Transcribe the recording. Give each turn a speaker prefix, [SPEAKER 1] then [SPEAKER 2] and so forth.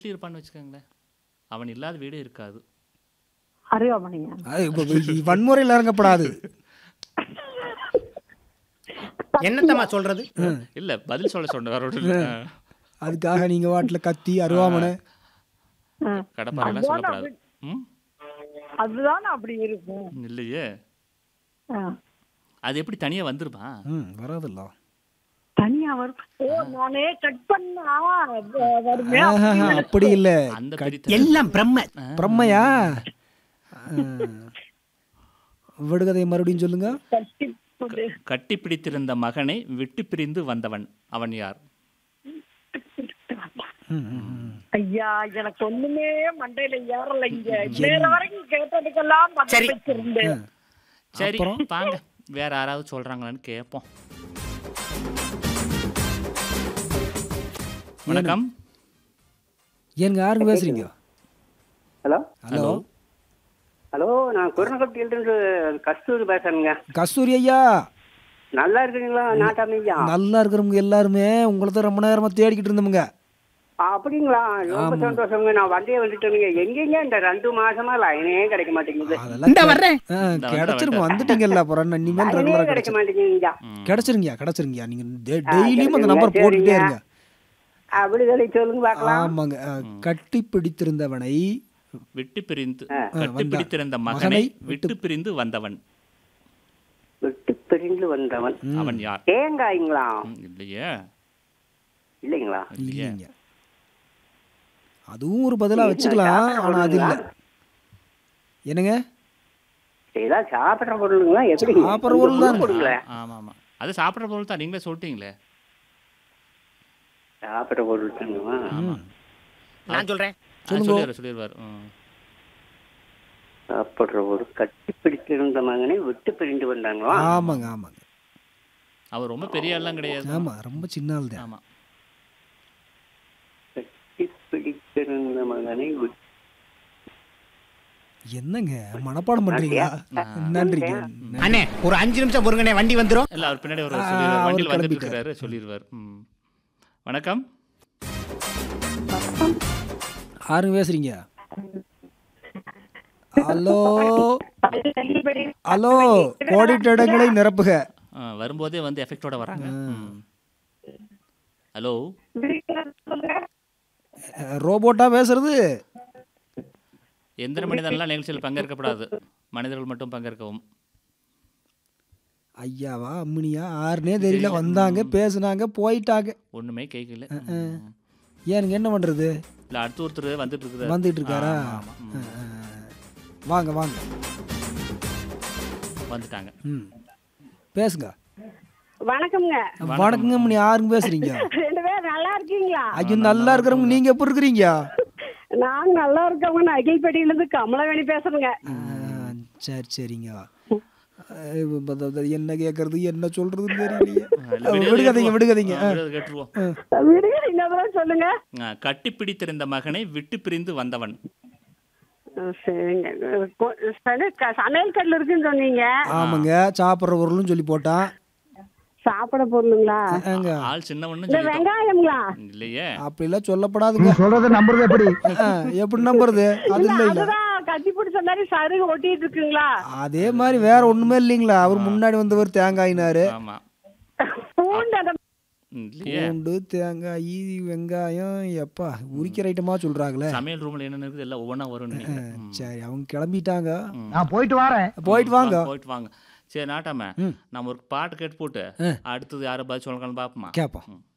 [SPEAKER 1] வீட்டில் இருப்பான்னு வச்சுக்கோங்களேன் அவன் இல்லாத வீடே இருக்காது
[SPEAKER 2] அருவாமணியா
[SPEAKER 3] அது இப்ப இ- வன்முறையில் இறங்கப்படாது
[SPEAKER 4] என்னத்தம்மா சொல்றது
[SPEAKER 1] இல்ல பதில் சொல்ல சொன்ன வேற ஒன்றும் இல்லை
[SPEAKER 3] அதுக்காக நீங்க வாட்டில் கத்தி அருவாமனை
[SPEAKER 1] கடப்பாரெல்லாம் சொல்லக்கூடாது ம்
[SPEAKER 2] அதுதானே அப்படி இருக்கும்
[SPEAKER 1] இல்லையே
[SPEAKER 2] ஆ.
[SPEAKER 1] அது எப்படி தனியா வந்துருமா
[SPEAKER 3] ம் வராதுல்ல
[SPEAKER 2] தனியா வரும் ஓ நானே கட் பண்ணா வ- வருமே
[SPEAKER 3] ஆஹா, அப்படி இல்லை
[SPEAKER 1] அந்த பிரித்த
[SPEAKER 4] எல்லாம் பிரம்ம
[SPEAKER 3] பிரம்மையா ஆ. விடுகதை மறுபடியும் சொல்லுங்க
[SPEAKER 2] கட்டி போட்டு
[SPEAKER 1] கட்டி பிடித்திருந்த மகனை விட்டு பிரிந்து வந்தவன் அவன் யார்
[SPEAKER 3] ம், ம், ம்.
[SPEAKER 2] ஐயா எனக்கு ஒண்ணுமே மண்டையில ஏறல இங்க நேர வரைக்கும் கேட்டதுக்கெல்லாம்
[SPEAKER 4] சரி.
[SPEAKER 2] பதில் வச்சிருந்தேன்
[SPEAKER 1] சரி வாங்க வேற யாராவது சொல்றாங்களான்னு கேட்போம் வணக்கம்
[SPEAKER 3] ஏனுங்க யாருங்க பேசுறீங்க
[SPEAKER 5] ஹலோ
[SPEAKER 3] ஹலோ
[SPEAKER 5] ஹலோ நான் குரணகட்டியிலிருந்து கஸ்தூரி பேசுறேங்க
[SPEAKER 3] கஸ்தூரி ஐயா
[SPEAKER 5] நல்லா இருக்குங்களா நாட்டாமையா
[SPEAKER 3] நல்லா இருக்கிறவங்க எல்லாருமே உங்களை தான் ரொம்ப நேரமா தேடிக்கிட்டு இருந்தோமுங்க
[SPEAKER 5] அப்படிங்களா ரொம்ப சந்தோஷங்க நான் வந்தே வந்துட்டேனுங்க எங்கெங்க இந்த ரெண்டு மாசமா லைனே கிடைக்க மாட்டேங்குது
[SPEAKER 3] அதெல்லாம்
[SPEAKER 4] இந்த வர்றேன்
[SPEAKER 3] ஆ, கிடைச்சிருங்க வந்துட்டீங்கல்ல அப்புறம் என்ன இனிமேல்
[SPEAKER 5] லைனே
[SPEAKER 3] ரெகுலரா
[SPEAKER 5] கிடைக்க
[SPEAKER 3] கிடைச்சிரும்
[SPEAKER 5] மாட்டேங்குதுங்க
[SPEAKER 3] கிடைச்சிருங்கய்யா கிடைச்சிருங்கய்யா நீங்க டெ- டெய்லியும் அந்த நம்பர்
[SPEAKER 5] சரிங்க,
[SPEAKER 3] போட்டுக்கிட்டே
[SPEAKER 5] சரிங்க.
[SPEAKER 3] இருங்க
[SPEAKER 5] அப்படி சொல்லி சொல்லுங்க பார்க்கலாம்
[SPEAKER 3] ஆமாங்க ஆ, கட்டி பிடித்திருந்தவனை
[SPEAKER 1] விட்டு பிரிந்து
[SPEAKER 5] ஆ.
[SPEAKER 1] கட்டி
[SPEAKER 3] வந்த
[SPEAKER 1] பிடித்திருந்த
[SPEAKER 3] மகனை
[SPEAKER 1] மகனை
[SPEAKER 3] விட்டு-
[SPEAKER 1] விட்டு பிரிந்து வந்தவன்
[SPEAKER 5] விட்டு பிரிந்து வந்தவன்
[SPEAKER 1] அவன் யார்
[SPEAKER 5] தேங்காய்ங்களா
[SPEAKER 1] ம், இல்லையே
[SPEAKER 5] இல்லைங்களா
[SPEAKER 1] இல்லையே
[SPEAKER 3] இல்லைங்க அதுவும் ஒரு பதிலா வச்சுக்கலாம் ஆனா அது இல்ல என்னங்க
[SPEAKER 5] ஏதாவது சாப்பிட்ற பொருளுங்களா எப்படி
[SPEAKER 3] சாப்பிடுற பொருள் தானுங்க.
[SPEAKER 5] கொடுங்களேன்
[SPEAKER 1] ஆமா ஆமா அது சாப்பிட்ற பொருள் தான் நீங்களே சொல்லிட்டீங்களே
[SPEAKER 5] சாப்பிட்ற பொருள் தானுங்களா
[SPEAKER 4] நான் சொல்றேன்
[SPEAKER 1] ஆ, சொல்லிடுவார் சொல்லிடுவார் ம்.
[SPEAKER 5] சாப்பிட்ற ஒரு கட்டி பிடித்திருந்த மகனை விட்டு பிரிந்து வந்தாங்களா
[SPEAKER 3] ஆமாங்க ஆமாங்க
[SPEAKER 1] அவர் ரொம்ப பெரிய ஆள்லாம் கிடையாது
[SPEAKER 3] ஆமா ரொம்ப சின்ன ஆள் தான்
[SPEAKER 1] ஆமா
[SPEAKER 5] கட்டி பிடித்திருந்த மகனை விட்டு
[SPEAKER 3] என்னங்க மனப்பாடம் பண்றீங்களா நன்றிங்க
[SPEAKER 4] அண்ணே ஒரு அஞ்சு நிமிஷம் பொறுங்கண்ணே வண்டி வந்துரும்
[SPEAKER 1] இல்ல அவர் பின்னாடி ஒரு
[SPEAKER 3] ஆ,
[SPEAKER 1] சொல்லிடுவார்
[SPEAKER 3] அவர்
[SPEAKER 1] வண்டியில் வந்துட்டு
[SPEAKER 3] கிளம்பிட்டார்.
[SPEAKER 1] இருக்கிறாரு சொல்லிடுவார் ம். வணக்கம்
[SPEAKER 3] யாருங்க பேசுறீங்க ஹலோ ஹலோ கோடிட்ட இடங்களை நிரப்புக
[SPEAKER 1] ஆ, வரும்போதே வந்து எஃபெக்டோட வராங்க ம். ஹலோ
[SPEAKER 3] அஹ், ரோபோட்டா பேசுறது
[SPEAKER 1] எந்திர மனிதன்லாம் நிகழ்ச்சியில் பங்கேற்கப்படாது மனிதர்கள் மட்டும் பங்கேற்கவும்
[SPEAKER 3] ஐயாவா அம்மினியா யாருனே தெரியல வந்தாங்க பேசுனாங்க போயிட்டாங்க
[SPEAKER 1] ஒண்ணுமே கேட்கல
[SPEAKER 3] ஏனுங்க என்ன பண்றது
[SPEAKER 1] இல்ல அடுத்து ஒருத்தர் வந்துட்டு இருக்குது
[SPEAKER 3] வந்துட்டு இருக்காரா
[SPEAKER 1] ஆமா, ம்.
[SPEAKER 3] அஹ், அஹ். வாங்க வாங்க
[SPEAKER 1] வந்துட்டாங்க
[SPEAKER 3] ம் பேசுங்க
[SPEAKER 2] வணக்கம்ங்க
[SPEAKER 3] வணக்கங்க அம்மனி யாருங்க பேசுறீங்க
[SPEAKER 2] ரெண்டு பேரும் நல்லா இருக்கீங்களா
[SPEAKER 3] ஐயோ நல்லா இருக்கிறவங்க நீங்க எப்படி இருக்கிறீங்க
[SPEAKER 2] நான் நல்லா இருக்கவங்க நான் அகில்பேட்டையில இருந்து கமலவேணி பேசுறேங்க
[SPEAKER 3] அஹ், சரி சரிங்க அஹ், இப்ப பத- பத- என்ன கேட்கறது என்ன சொல்றதுன்னு தெரியலையே
[SPEAKER 1] இல்ல,
[SPEAKER 3] அஹ்,
[SPEAKER 1] விடுகதை
[SPEAKER 3] விடுகதைங்க
[SPEAKER 1] கேட்டுருவோம்.
[SPEAKER 3] விடுகதைங்க
[SPEAKER 1] ஆ, விடுகதை கேட்டுருவோம்
[SPEAKER 2] விடுங்க இன்னொரு சொல்லுங்க
[SPEAKER 1] ஆ, கட்டி பிடித்திருந்த மகனை விட்டு பிரிந்து வந்தவன்
[SPEAKER 2] அஹ் சரிங்க அஹ் கொ- சரி, க- சமையல் கட்டில் இருக்குன்னு சொன்னீங்க
[SPEAKER 3] ஆமாங்க சாப்பிட்ற பொருள்னு சொல்லி போட்டான்
[SPEAKER 2] சாப்பிட பொருளுங்களா
[SPEAKER 3] ஏங்க
[SPEAKER 1] ஆள் சின்னவன்னு
[SPEAKER 2] இந்த
[SPEAKER 1] சொல்லிட்டோம்
[SPEAKER 2] வெங்காயம்ங்களா
[SPEAKER 1] இல்லையே
[SPEAKER 3] அப்படிலாம் சொல்லப்படாதுங்க
[SPEAKER 4] சொல்றத நம்புறது எப்படி
[SPEAKER 3] அஹ், எப்படி நம்புறது அது இல்ல இல்ல
[SPEAKER 2] அதுதான் கட்டி பிடிச்ச மாதிரி சருகு ஒட்டிட்டு இருக்குங்களா
[SPEAKER 3] அதே மாதிரி வேற ஒண்ணுமே இல்லைங்களா அவர் முன்னாடி வந்தவர் தேங்காயினாரு
[SPEAKER 1] ஆமா
[SPEAKER 2] பூண்டு அந்த
[SPEAKER 1] ம், இல்லையே
[SPEAKER 3] பூண்டு தேங்காய் வெங்காயம் எப்பா உரிக்கிற ஐட்டமா சொல்றாங்களே
[SPEAKER 1] சமையல் ரூம்ல என்ன இருக்குது எல்லாம் ஒவ்வொன்றா வரும் நினைக்கிறேன். ம்.
[SPEAKER 3] சரி அவங்க கிளம்பிட்டாங்க
[SPEAKER 4] நான் போயிட்டு வரேன்
[SPEAKER 3] போயிட்டு வாங்க
[SPEAKER 1] போயிட்டு வாங்க சரி நாட்டாம நம்ம ஒரு பாட்டு கேட்டு போட்டு அடுத்தது யாரை பதில் சொல்லணும்னு பார்ப்போமா
[SPEAKER 3] கேட்போம்
[SPEAKER 1] ம்.